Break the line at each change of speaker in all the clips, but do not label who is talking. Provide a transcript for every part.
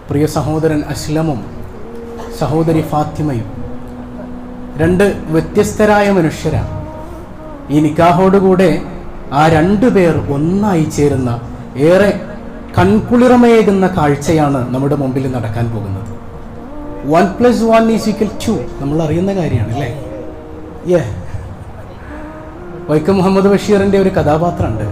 പ്രിയ സഹോദരൻ അസ്ലമും സഹോദരി ഫാത്തിമയും രണ്ട് വ്യത്യസ്തരായ മനുഷ്യരാണ് ഈ നിക്കാഹോടുകൂടെ ആ രണ്ടു പേർ ഒന്നായി ചേരുന്ന ഏറെ കൺകുളിറമയേകുന്ന കാഴ്ചയാണ് നമ്മുടെ മുമ്പിൽ നടക്കാൻ പോകുന്നത് one plus one is equal to നമ്മൾ അറിയുന്ന കാര്യമാണ് അല്ലേ ഏ വൈക്കം മുഹമ്മദ് ബഷീറിന്റെ ഒരു കഥാപാത്രമുണ്ട്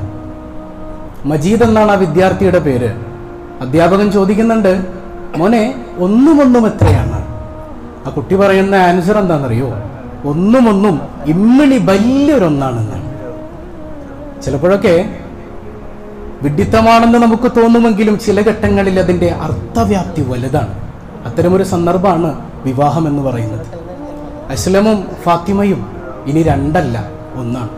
മജീദ് എന്നാണ് ആ വിദ്യാർത്ഥിയുടെ പേര് അധ്യാപകൻ ചോദിക്കുന്നുണ്ട് മോനെ ഒന്നും ഒന്നും എത്രയാണ് ആ കുട്ടി പറയുന്ന ആൻസർ എന്താണെന്നറിയോ ഒന്നും ഒന്നും ഇമ്മിണി വലിയൊരൊന്നാണെന്നാണ് ചിലപ്പോഴൊക്കെ വിഡിത്തമാണെന്ന് നമുക്ക് തോന്നുമെങ്കിലും ചില ഘട്ടങ്ങളിൽ അതിൻ്റെ അർത്ഥവ്യാപ്തി വലുതാണ് അത്തരമൊരു സന്ദർഭമാണ് വിവാഹം എന്ന് പറയുന്നത് അസ്ലമും ഫാത്തിമയും ഇനി രണ്ടല്ല ഒന്നാണ്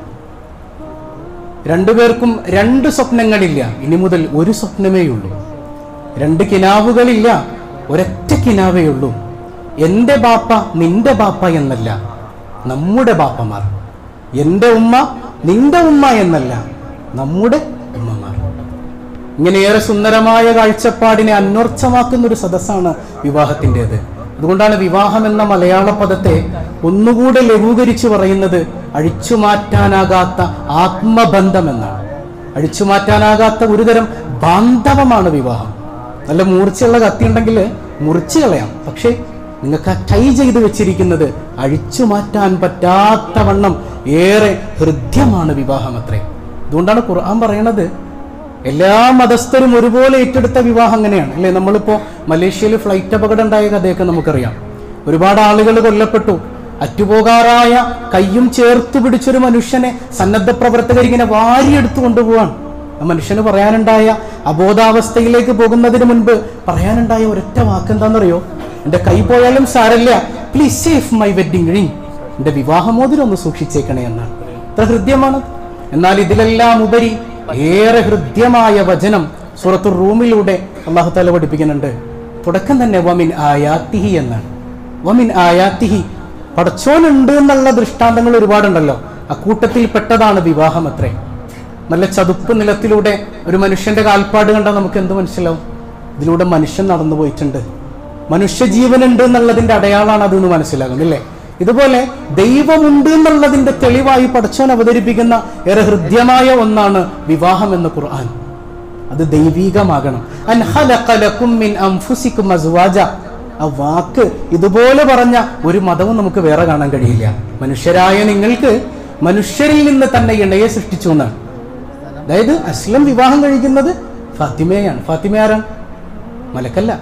രണ്ടുപേർക്കും രണ്ട് സ്വപ്നങ്ങളില്ല ഇനി മുതൽ ഒരു സ്വപ്നമേ ഉള്ളൂ രണ്ട് കിനാവുകളില്ല ഒരൊറ്റ കിനാവേ ഉള്ളൂ എൻ്റെ ബാപ്പ നിന്റെ ബാപ്പ എന്നല്ല നമ്മുടെ ബാപ്പമാർ എൻ്റെ ഉമ്മ നിന്റെ ഉമ്മ എന്നല്ല നമ്മുടെ ഉമ്മമാർ ഇങ്ങനെയേറെ സുന്ദരമായ കാഴ്ചപ്പാടിനെ അന്വർത്ഥമാക്കുന്ന ഒരു സദസ്സാണ് വിവാഹത്തിൻ്റെത് അതുകൊണ്ടാണ് വിവാഹം എന്ന മലയാള പദത്തെ ഒന്നുകൂടെ ലഘൂകരിച്ച് പറയുന്നത് അഴിച്ചുമാറ്റാനാകാത്ത ആത്മബന്ധം എന്നാണ് അഴിച്ചുമാറ്റാനാകാത്ത ഒരുതരം ബാന്ധവമാണ് വിവാഹം നല്ല മൂർച്ചയുള്ള കത്തി ഉണ്ടെങ്കിൽ മുറിച്ച് കളയാം പക്ഷേ നിങ്ങൾക്ക് ആ ടൈ ചെയ്ത് വെച്ചിരിക്കുന്നത് അഴിച്ചു മാറ്റാൻ പറ്റാത്ത വണ്ണം ഏറെ ഹൃദ്യമാണ് വിവാഹം അത്രേ അതുകൊണ്ടാണ് ഖുർആൻ പറയണത് എല്ലാ മതസ്ഥരും ഒരുപോലെ ഏറ്റെടുത്ത വിവാഹം അങ്ങനെയാണ് അല്ലേ നമ്മളിപ്പോൾ മലേഷ്യയിൽ ഫ്ലൈറ്റ് അപകടം ഉണ്ടായ കഥയൊക്കെ നമുക്കറിയാം ഒരുപാട് ആളുകൾ കൊല്ലപ്പെട്ടു അറ്റുപോകാറായ കയ്യും ചേർത്ത് പിടിച്ചൊരു മനുഷ്യനെ സന്നദ്ധ പ്രവർത്തകർ ഇങ്ങനെ വാരിയെടുത്തു കൊണ്ടുപോവാണ് ആ മനുഷ്യന് പറയാനുണ്ടായ അബോധാവസ്ഥയിലേക്ക് പോകുന്നതിന് മുൻപ് പറയാനുണ്ടായ ഒരൊറ്റ വാക്ക് എന്താണെന്നറിയോ എൻ്റെ കൈ പോയാലും സാരല്ല please safe my wedding ring എൻ്റെ വിവാഹമോതിരം ഒന്ന് സൂക്ഷിച്ചേക്കണേ എന്നാണ് ഇത്ര ഹൃദ്യമാണ് എന്നാൽ ഇതിലെല്ലാം ഉപരി ഏറെ ഹൃദ്യമായ വചനം സൂറത്തു റൂമിലൂടെ അള്ളാഹു താല പഠിപ്പിക്കുന്നുണ്ട് തുടക്കം തന്നെ വമിൻ ആയാത്തിഹി എന്നാണ് വമിൻ ആയാത്തിഹി പടച്ചോനുണ്ട് എന്നുള്ള ദൃഷ്ടാന്തങ്ങൾ ഒരുപാടുണ്ടല്ലോ അക്കൂട്ടത്തിൽ പെട്ടതാണ് വിവാഹം അത്രേ നല്ല ചതുപ്പ് നിലത്തിലൂടെ ഒരു മനുഷ്യന്റെ കാൽപ്പാട് കണ്ടാൽ നമുക്ക് എന്ത് മനസ്സിലാവും ഇതിലൂടെ മനുഷ്യൻ നടന്നു പോയിട്ടുണ്ട് മനുഷ്യജീവനുണ്ട് എന്നുള്ളതിന്റെ അടയാളാണ് അതെന്ന് മനസ്സിലാകുന്നില്ലേ ഇതുപോലെ ദൈവമുണ്ട് എന്നുള്ളതിന്റെ തെളിവായി പടച്ചോൻ അവതരിപ്പിക്കുന്ന ഏറെ ഹൃദ്യമായ ഒന്നാണ് വിവാഹം എന്ന ഖുർആൻ അത് ദൈവീകമാകണം അൻ ഖലഖ ലക്കും മിൻ അൻഫുസിക്കും അസ്വാജ ആ വാക്ക് ഇതുപോലെ പറഞ്ഞ ഒരു മതവും നമുക്ക് വേറെ കാണാൻ കഴിയില്ല മനുഷ്യരായ നിങ്ങൾക്ക് മനുഷ്യരിൽ നിന്ന് തന്നെ ഇണയെ സൃഷ്ടിച്ചു എന്നാണ് അതായത് അസ്ലം വിവാഹം കഴിക്കുന്നത് ഫാത്തിമയാണ് ഫാത്തിമ ആരാണ് മലക്കല്ല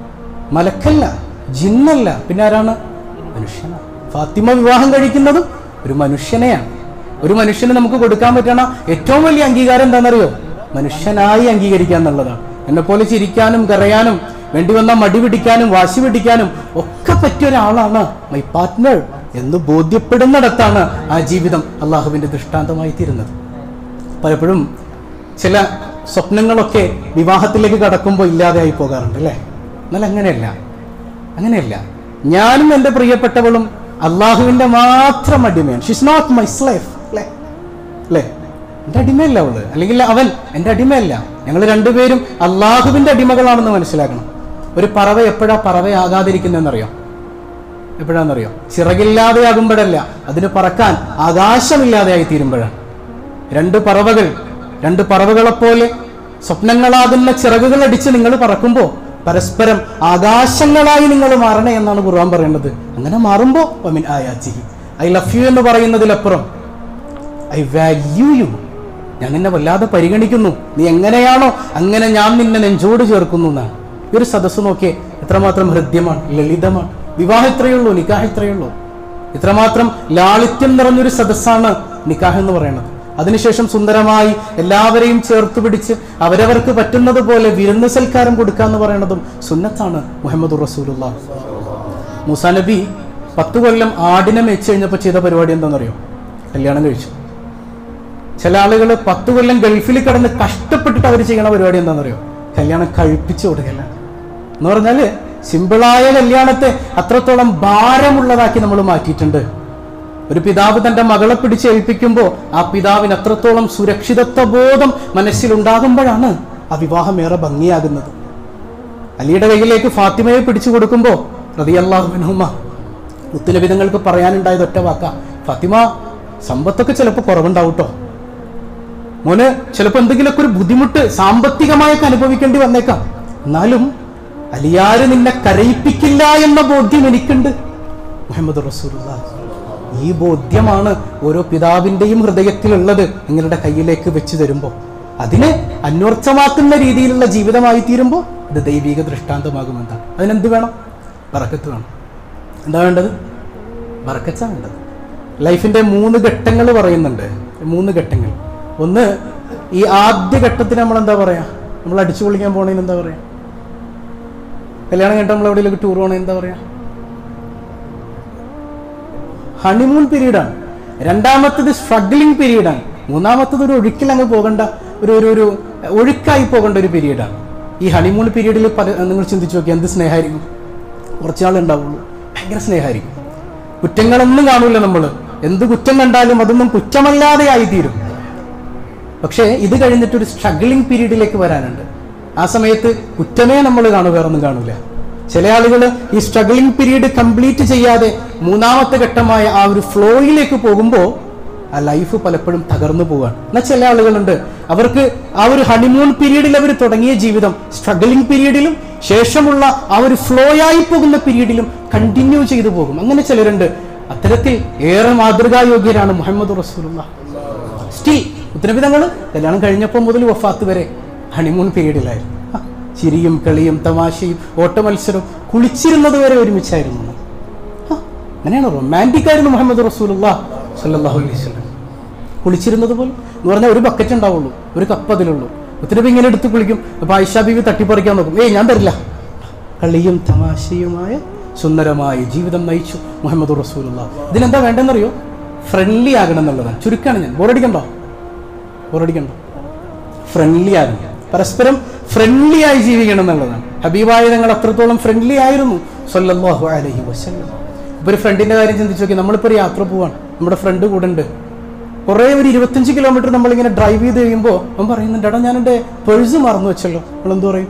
മലക്കല്ല ജിന്നല്ല പിന്നെ ആരാണ് മനുഷ്യനാണ് ഫാത്തിമ വിവാഹം കഴിക്കുന്നതും ഒരു മനുഷ്യനെയാണ് ഒരു മനുഷ്യന് നമുക്ക് കൊടുക്കാൻ പറ്റണ ഏറ്റവും വലിയ അംഗീകാരം എന്താണെന്നറിയോ മനുഷ്യനായി അംഗീകരിക്കുക എന്നുള്ളതാണ് എന്നെ പോലെ ചിരിക്കാനും കരയാനും വേണ്ടി വന്ന മടി പിടിക്കാനും വാശി പിടിക്കാനും ഒക്കെ പറ്റിയ ഒരാളാണ് മൈ പാർട്ട്ണർ എന്ന് ബോധ്യപ്പെടുന്നിടത്താണ് ആ ജീവിതം അള്ളാഹുവിന്റെ ദൃഷ്ടാന്തമായി തീരുന്നത് പലപ്പോഴും ചില സ്വപ്നങ്ങളൊക്കെ വിവാഹത്തിലേക്ക് കടക്കുമ്പോൾ ഇല്ലാതെയായി പോകാറുണ്ട് അല്ലേ എന്നാൽ അങ്ങനെയല്ല അങ്ങനെയല്ല ഞാനും എൻ്റെ പ്രിയപ്പെട്ടവളും അള്ളാഹുവിൻ്റെ മാത്രം അടിമയാണ് ഷിസ് നോട്ട് മൈ സ്ലൈഫ് അല്ലേ അല്ലേ എൻ്റെ അടിമയല്ല അവള് അല്ലെങ്കിൽ അവൻ എൻ്റെ അടിമയല്ല ഞങ്ങൾ രണ്ടുപേരും അള്ളാഹുവിൻ്റെ അടിമകളാണെന്ന് മനസ്സിലാക്കണം ഒരു പറവ എപ്പോഴാ പറവയാകാതിരിക്കുന്നതെന്നറിയാം എപ്പോഴാണെന്നറിയോ ചിറകില്ലാതെയാകുമ്പോഴല്ല അതിന് പറക്കാൻ ആകാശമില്ലാതെയായി തീരുമ്പോഴാണ് രണ്ട് പറവകൾ രണ്ട് പറവകളെപ്പോലെ സ്വപ്നങ്ങളാകുന്ന ചിറകുകൾ അടിച്ച് നിങ്ങൾ പറക്കുമ്പോൾ പരസ്പരം ആകാശങ്ങളായി നിങ്ങൾ മാറണേ എന്നാണ് ഖുർആൻ പറയുന്നത് അങ്ങനെ മാറുമ്പോൾ വമിൻ ആയാച്ചിഹി ഐ ലവ് യു എന്ന് പറയുന്നതിലപ്പുറം ഐ വാല്യൂ യു ഞാൻ നിന്നെ വല്ലാതെ പരിഗണിക്കുന്നു നീ എങ്ങനെയാണോ അങ്ങനെ ഞാൻ നിന്നെ നെഞ്ചോട് ചേർക്കുന്നു എന്നാണ് ഈ ഒരു സദസ്സ് നോക്കിയേ എത്രമാത്രം ഹൃദ്യമാണ് ലളിതമാണ് വിവാഹം ഇത്രയേ ഉള്ളൂ നിക്കാഹ് ഇത്രയേ ഉള്ളൂ ഇത്രമാത്രം ലാളിത്യം നിറഞ്ഞൊരു സദസ്സാണ് നിക്കാഹ് എന്ന് പറയുന്നത് അതിനുശേഷം സുന്ദരമായി എല്ലാവരെയും ചേർത്ത് പിടിച്ച് അവരവർക്ക് പറ്റുന്നത് പോലെ വിരുന്ന് സൽക്കാരം കൊടുക്കുക എന്ന് പറയുന്നതും സുന്നത്താണ് മുഹമ്മദ് റസൂലുള്ള മൂസാ നബി പത്ത് കൊല്ലം ആടിനെ മേച്ച് കഴിഞ്ഞപ്പോൾ ചെയ്ത പരിപാടി എന്താണെന്നറിയോ കല്യാണം കഴിച്ചു ചില ആളുകൾ പത്ത് കൊല്ലം ഗൾഫിൽ കിടന്ന് കഷ്ടപ്പെട്ടിട്ട് അവർ ചെയ്യണ പരിപാടി എന്താണെന്നറിയോ കല്യാണം കഴിപ്പിച്ചു കൊടുക്കലാണ് എന്ന് പറഞ്ഞാല് സിമ്പിളായ കല്യാണത്തെ അത്രത്തോളം ഭാരമുള്ളതാക്കി നമ്മൾ മാറ്റിയിട്ടുണ്ട് ഒരു പിതാവ് തന്റെ മകളെ പിടിച്ച് ഏൽപ്പിക്കുമ്പോൾ ആ പിതാവിന് അത്രത്തോളം സുരക്ഷിതത്വ ബോധം മനസ്സിലുണ്ടാകുമ്പോഴാണ് ആ വിവാഹം ഏറെ ഭംഗിയാകുന്നത് അലിയുടെ കയ്യിലേക്ക് ഫാത്തിമയെ പിടിച്ചു കൊടുക്കുമ്പോൾ റതിയല്ലാഹുവിനുമ്മ മുത്തുലബിതങ്ങൾക്ക് പറയാനുണ്ടായത് ഒറ്റ വാക്ക ഫാത്തിമ സമ്പത്തൊക്കെ ചിലപ്പോൾ കുറവുണ്ടാവും കേട്ടോ മോന് ചിലപ്പോൾ എന്തെങ്കിലുമൊക്കെ ഒരു ബുദ്ധിമുട്ട് സാമ്പത്തികമായൊക്കെ അനുഭവിക്കേണ്ടി വന്നേക്കാം എന്നാലും അലിയാര് നിന്നെ കരയിപ്പിക്കില്ല എന്ന ബോധ്യം എനിക്കുണ്ട് മുഹമ്മദ് റസൂലുള്ള ഈ ബോധ്യമാണ് ഓരോ പിതാവിൻ്റെയും ഹൃദയത്തിലുള്ളത് നിങ്ങളുടെ കയ്യിലേക്ക് വെച്ച് തരുമ്പോൾ അതിനെ അന്വർത്ഥമാക്കുന്ന രീതിയിലുള്ള ജീവിതമായി തീരുമ്പോൾ ഇത് ദൈവിക ദൃഷ്ടാന്തമാകുമെന്താണ് അതിനെന്ത് വേണം ബറക്കത്ത് വേണം എന്താ വേണ്ടത് ബറക്കച്ചാ വേണ്ടത് ലൈഫിന്റെ മൂന്ന് ഘട്ടങ്ങൾ പറയുന്നുണ്ട് മൂന്ന് ഘട്ടങ്ങൾ ഒന്ന് ഈ ആദ്യ ഘട്ടത്തിന് നമ്മൾ എന്താ പറയാ നമ്മൾ അടിച്ചു പൊളിക്കാൻ പോണേന് എന്താ പറയാ കല്യാണം കഴിഞ്ഞിട്ട് നമ്മൾ എവിടെയെങ്കിലും ടൂർ പോകണേ എന്താ പറയാ ഹണിമൂൺ പീരീഡാണ് രണ്ടാമത്തത് സ്ട്രഗ്ലിംഗ് പീരീഡാണ് മൂന്നാമത്തത് ഒരു ഒഴുക്കിൽ അങ്ങ് പോകേണ്ട ഒരു ഒരു ഒരു ഒഴുക്കായി പോകേണ്ട ഒരു പീരീഡാണ് ഈ ഹണിമൂൺ പീരീഡിൽ പല നിങ്ങൾ ചിന്തിച്ചു നോക്കി എന്ത് സ്നേഹമായിരിക്കും കുറച്ചാൾ ഉണ്ടാവുള്ളൂ ഭയങ്കര സ്നേഹമായിരിക്കും കുറ്റങ്ങളൊന്നും കാണൂല നമ്മൾ എന്ത് കുറ്റം കണ്ടാലും അതൊന്നും കുറ്റമല്ലാതെ ആയിത്തീരും പക്ഷേ ഇത് കഴിഞ്ഞിട്ട് ഒരു സ്ട്രഗ്ലിംഗ് പീരീഡിലേക്ക് വരാനുണ്ട് ആ സമയത്ത് കുറ്റമേ നമ്മൾ കാണൂ വേറൊന്നും കാണൂല ചില ആളുകൾ ഈ സ്ട്രഗ്ലിംഗ് പീരീഡ് കംപ്ലീറ്റ് ചെയ്യാതെ മൂന്നാമത്തെ ഘട്ടമായ ആ ഒരു ഫ്ലോയിലേക്ക് പോകുമ്പോൾ ആ ലൈഫ് പലപ്പോഴും തകർന്നു പോവാണ് എന്നാൽ ചില ആളുകളുണ്ട് അവർക്ക് ആ ഒരു ഹണിമൂൺ പീരീഡിൽ അവർ തുടങ്ങിയ ജീവിതം സ്ട്രഗ്ലിംഗ് പീരീഡിലും ശേഷമുള്ള ആ ഒരു ഫ്ലോ ആയി പോകുന്ന പീരീഡിലും കണ്ടിന്യൂ ചെയ്തു പോകും അങ്ങനെ ചിലരുണ്ട് അത്തരത്തിൽ ഏറെ മാതൃകായോഗ്യരാണ് മുഹമ്മദ് റസൂലുള്ള സ്റ്റിൽ ഉത്തരവിധങ്ങൾ കല്യാണം കഴിഞ്ഞപ്പോൾ മുതൽ വഫാത്ത് വരെ ഹണിമൂൺ പീരീഡിലായിരുന്നു ആ, ചിരിയും കളിയും തമാശയും ഓട്ടമത്സരവും കുളിച്ചിരുന്നത് വരെ ഒരുമിച്ചായിരുന്നു ആ, അങ്ങനെയാണ് റൊമാൻറ്റിക് ആയിരുന്നു മുഹമ്മദ് റസൂലുള്ള സല്ലല്ലാഹു അലൈഹി വസല്ലം കുളിച്ചിരുന്നത് പോലും എന്ന് പറഞ്ഞാൽ ഒരു ബക്കറ്റ് ഉണ്ടാവുള്ളൂ ഒരു കപ്പ് അതിലുള്ളൂ ഉത്തരവ് ഇങ്ങനെ എടുത്ത് കുളിക്കും അപ്പൊ ആയിഷ ബീവി തട്ടിപ്പറിക്കാൻ നോക്കും ഏയ് ഞാൻ തരില്ല കളിയും തമാശയുമായ സുന്ദരമായ ജീവിതം നയിച്ചു മുഹമ്മദ് റസൂലുള്ള ഇതിനെന്താ വേണ്ടെന്നറിയോ ഫ്രണ്ട്ലി ആകണം എന്നുള്ളതാണ് ചുരുക്കാണ് ഞാൻ ബോറടിക്കണ്ടോ ബോറടിക്കണ്ടോ ഫ്രണ്ട്ലി ആകണം പരസ്പരം ഫ്രണ്ട്ലി ആയി ജീവിക്കണം എന്നുള്ളതാണ് ഹബീബായ ഞങ്ങൾ അത്രത്തോളം ഫ്രണ്ട്ലി ആയിരുന്നു സല്ലല്ലാഹു അലൈഹി വസല്ലം ഇപ്പൊ ഒരു ഫ്രണ്ടിന്റെ കാര്യം ചിന്തിച്ചു നോക്കി നമ്മളിപ്പോ ഒരു യാത്ര പോവാണ് നമ്മുടെ ഫ്രണ്ട് കൂടെ ഉണ്ട് കുറേ ഒരു ഇരുപത്തഞ്ച് കിലോമീറ്റർ നമ്മളിങ്ങനെ ഡ്രൈവ് ചെയ്ത് കഴിയുമ്പോൾ അവൻ പറയുന്നുണ്ട് എടാ ഞാൻ എൻ്റെ പേഴ്സ് മറന്നു വെച്ചല്ലോ നമ്മൾ എന്ത് പറയും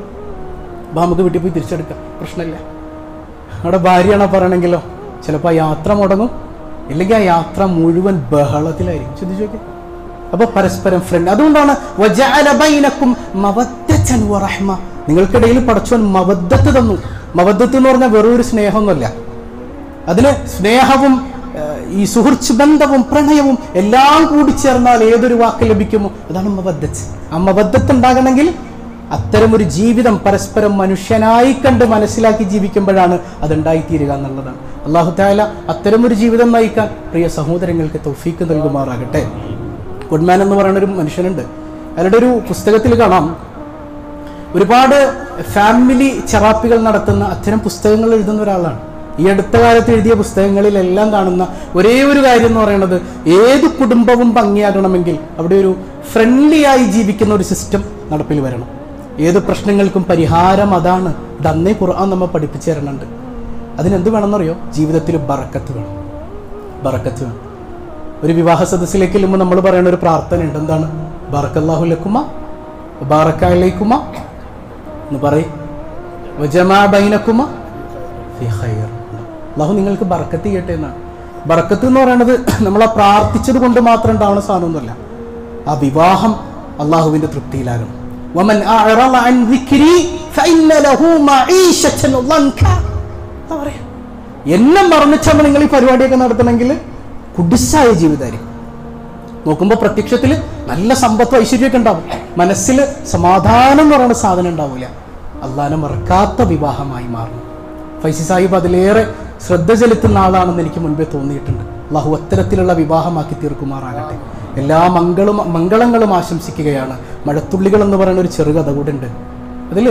ബാ നമുക്ക് വീട്ടിൽ പോയി തിരിച്ചെടുക്കാം പ്രശ്നമില്ല അവിടെ ഭാര്യയാണോ പറയണമെങ്കിലോ ചിലപ്പോൾ ആ യാത്ര മുടങ്ങും ഇല്ലെങ്കിൽ ആ യാത്ര മുഴുവൻ ബഹളത്തിലായിരിക്കും ചിന്തിച്ചു നോക്കി അപ്പൊ പരസ്പരം ഫ്രണ്ട് അതുകൊണ്ടാണ് വജഅല ബൈനക്കും മവദ്ദത്തൻ വറഹ്മ. നിങ്ങൾക്കിടയിൽ പടച്ചോൻ മവദ്ദത്ത് തന്നു മവദ്ദത്ത് എന്ന് പറഞ്ഞാൽ വെറും ഒരു സ്നേഹമൊന്നുമല്ല അതിന് സ്നേഹവും ഏഹ്, ഈ സുഹൃത്ത് ബന്ധവും പ്രണയവും എല്ലാം കൂടി ചേർന്നാൽ ഏതൊരു വാക്ക് ലഭിക്കുമോ അതാണ് മബദ്ധത്ത് ആ മബദ്ധത്ത് ഉണ്ടാകണമെങ്കിൽ അത്തരമൊരു ജീവിതം പരസ്പരം മനുഷ്യനായി കണ്ട് മനസ്സിലാക്കി ജീവിക്കുമ്പോഴാണ് അതുണ്ടായിത്തീരുക എന്നുള്ളതാണ് അള്ളാഹു താല അത്തരമൊരു ജീവിതം നയിക്കാൻ പ്രിയ സഹോദരങ്ങൾക്ക് തൗഫീക്ക് നൽകുമാറാകട്ടെ ഗുഡ്മാൻ എന്ന് പറയുന്ന ഒരു മനുഷ്യനുണ്ട് അയാളുടെ ഒരു പുസ്തകത്തിൽ കാണാം ഒരുപാട് ഫാമിലി ചെറാപ്പികൾ നടത്തുന്ന അത്തരം പുസ്തകങ്ങൾ എഴുതുന്ന ഒരാളാണ് ഈ അടുത്ത കാലത്ത് എഴുതിയ പുസ്തകങ്ങളിലെല്ലാം കാണുന്ന ഒരേ ഒരു കാര്യം എന്ന് പറയുന്നത് ഏത് കുടുംബവും ഭംഗിയാകണമെങ്കിൽ അവിടെ ഒരു ഫ്രണ്ട്ലി ആയി ജീവിക്കുന്ന ഒരു സിസ്റ്റം നടപ്പിൽ വരണം ഏത് പ്രശ്നങ്ങൾക്കും പരിഹാരം അതാണ് ഇതന്നേ ഖുർആൻ നമ്മെ പഠിപ്പിച്ചു തരണുണ്ട് അതിനെന്ത് വേണമെന്നറിയോ ജീവിതത്തിൽ ബറക്കത്ത് വേണം ബറക്കത്ത് വേണം ഒരു വിവാഹ സദസ്സിലേക്ക് ചെല്ലുമ്പോൾ നമ്മൾ പറയുന്ന ഒരു പ്രാർത്ഥന ഉണ്ട് എന്താണ് ബറക്കല്ലാഹു ലക്കുമ ബാറക്കലൈക്കുമ എന്ന് പറയും വജമാ ബൈനക്കുമ ഫി ഖൈർ അള്ളാഹു നിങ്ങൾക്ക് ബറക്കത്ത് ചെയ്യട്ടെ എന്നാണ് ബറക്കത്ത് എന്ന് പറയുന്നത് നമ്മൾ ആ പ്രാർത്ഥിച്ചത് കൊണ്ട് മാത്രം ഉണ്ടാവുന്ന സാധനമൊന്നുമല്ല ആ വിവാഹം അള്ളാഹുവിന്റെ തൃപ്തിയിലാകണം വമൻ അഅറള അൻ ദിക്രി ഫഇന്ന ലഹു മഈശത്തൻ ളൻക എന്താ പറയാ എന്നെ മറന്നിച്ചാണ് നിങ്ങൾ ഈ പരിപാടിയൊക്കെ നടത്തണമെങ്കിൽ കുടിസായ ജീവിതമായിരിക്കും നോക്കുമ്പോൾ പ്രത്യക്ഷത്തിൽ നല്ല സമ്പത്തും ഐശ്വര്യമൊക്കെ ഉണ്ടാവും മനസ്സിൽ സമാധാനം എന്ന് പറയുന്ന സാധനം ഉണ്ടാവില്ല അള്ളാനെ മറക്കാത്ത വിവാഹമായി മാറും ഫൈസി സാഹിബ് അതിലേറെ ശ്രദ്ധ ചെലുത്തുന്ന ആളാണെന്ന് എനിക്ക് മുൻപേ തോന്നിയിട്ടുണ്ട് അള്ളാഹു അത്തരത്തിലുള്ള വിവാഹമാക്കി തീർക്കുമാറാകട്ടെ എല്ലാ മംഗളും മംഗളങ്ങളും ആശംസിക്കുകയാണ് മഴത്തുള്ളികൾ എന്ന് പറയുന്ന ഒരു ചെറുകഥ കൂടെ ഉണ്ട് അതിൽ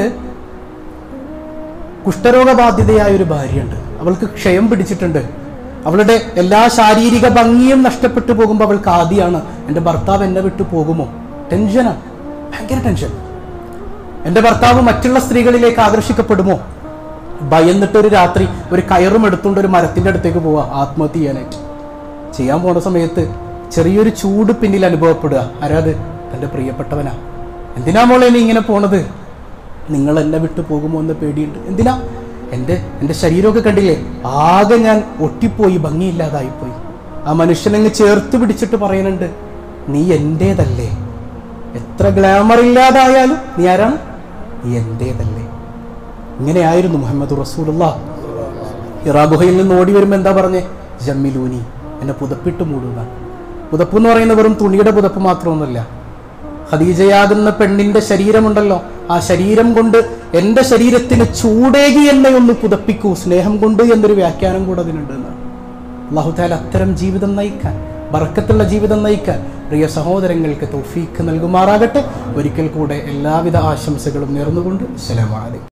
കുഷ്ഠരോഗബാധിതയായ ഒരു ഭാര്യയുണ്ട് അവൾക്ക് ക്ഷയം പിടിച്ചിട്ടുണ്ട് അവളുടെ എല്ലാ ശാരീരിക ഭംഗിയും നഷ്ടപ്പെട്ടു പോകുമ്പോൾ അവൾക്ക് ആദ്യമാണ് എൻ്റെ ഭർത്താവ് എന്നെ വിട്ടു പോകുമോ ടെൻഷനാണ് ഭയങ്കര ടെൻഷൻ എൻ്റെ ഭർത്താവ് മറ്റുള്ള സ്ത്രീകളിലേക്ക് ആകർഷിക്കപ്പെടുമോ ഭയന്നിട്ട് ഒരു രാത്രി ഒരു കയറും എടുത്തുകൊണ്ട് ഒരു മരത്തിൻ്റെ അടുത്തേക്ക് പോവാ ആത്മഹത്യ ചെയ്യാനായിട്ട് ചെയ്യാൻ പോണ സമയത്ത് ചെറിയൊരു ചൂട് പിന്നിൽ അനുഭവപ്പെടുക ആരാത് തൻ്റെ പ്രിയപ്പെട്ടവനാ എന്തിനാ മോളെ നീ ഇങ്ങനെ പോണത് നിങ്ങൾ എന്നെ വിട്ടു പോകുമോ എന്ന് പേടിയുണ്ട് എന്തിനാ എൻ്റെ എൻ്റെ ശരീരമൊക്കെ കണ്ടില്ലേ ആകെ ഞാൻ ഒട്ടിപ്പോയി ഭംഗിയില്ലാതായിപ്പോയി ആ മനുഷ്യനങ്ങ് ചേർത്ത് പിടിച്ചിട്ട് പറയുന്നുണ്ട് നീ എൻ്റേതല്ലേ എത്ര ഗ്ലാമർ ഇല്ലാതായാലും നീ ആരാണ് നീ എൻ്റേതല്ലേ ഇങ്ങനെയായിരുന്നു മുഹമ്മദ് റസൂലുള്ള ഇറാ ഗുഹയിൽ നിന്ന് ഓടി വരുമ്പോൾ എന്താ പറഞ്ഞേ ജമ്മിലൂനി എന്നെ പുതപ്പിട്ട് മൂടുക പുതപ്പ് എന്ന് പറയുന്ന വെറും തുണിയുടെ പുതപ്പ് മാത്രമൊന്നുമല്ല ഖദീജയാകുന്ന പെണ്ണിന്റെ ശരീരമുണ്ടല്ലോ ആ ശരീരം കൊണ്ട് എൻ്റെ ശരീരത്തിന് ചൂടേകി എന്നെ ഒന്ന് പുതപ്പിക്കൂ സ്നേഹം കൊണ്ട് എന്നൊരു വ്യാഖ്യാനം കൂടെ അതിനുണ്ട് എന്നാണ് അള്ളാഹുത്താല അത്തരം ജീവിതം നയിക്കാൻ ബറക്കത്തുള്ള ജീവിതം നയിക്കാൻ പ്രിയ സഹോദരങ്ങൾക്ക് തൗഫീക്ക് നൽകുമാറാകട്ടെ ഒരിക്കൽ കൂടെ എല്ലാവിധ ആശംസകളും നേർന്നുകൊണ്ട് സലാം അലൈക്കും